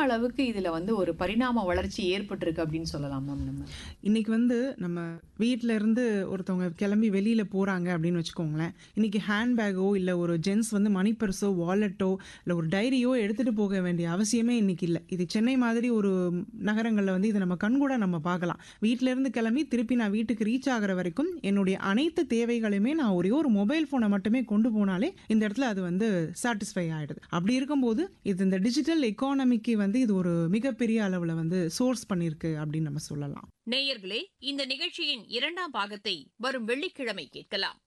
அளவுக்கு இதுல வந்து ஒரு பரிணாம வளர்ச்சி ஏற்பட்டிருக்கு அப்படின்னு சொல்லலாம் மேம் நம்ம இன்னைக்கு வந்து நம்ம வீட்ல இருந்து ஒருத்தவங்க கிளம்பி வெளியில போறாங்க அப்படின்னு வச்சுக்கோங்களேன் இன்னைக்கு ஹேண்ட்பேக்கோ இல்ல ஒரு ஜென்ஸ் வந்து மணி பர்ஸோ வாலெட்டோ இல்ல ஒரு டைரியோ எடுத்துட்டு போக வேண்டிய அவசியமே இன்னைக்கு இல்லை இது சென்னை மாதிரி ஒரு நகரங்கள்ல வந்து இதை நம்ம கண்கூட நம்ம பார்க்கலாம் வீட்ல இருந்து கிளம்பி திருப்பி நான் வீட்டுக்கு ரீச் ஆகுற வரைக்கும் என்னுடைய அனைத்து தேவைகளையுமே நான் ஒரே ஒரு மொபைல் போனை மட்டுமே கொண்டு போனாலே இந்த இடத்துல அது வந்து சாட்டிஸ்ஃபை ஆயிடுது அப்படி இருக்கும்போது இது இந்த டிஜிட்டல் எக்கானமிக்கு வந்து இது ஒரு மிகப்பெரிய அளவுல வந்து சோர்ஸ் பண்ணியிருக்கு அப்படின்னு நம்ம சொல்லலாம் நேயர்களே இந்த நிகழ்ச்சியின் இரண்டாம் பாகத்தை வரும் வெள்ளிக்கிழமை கேட்கலாம்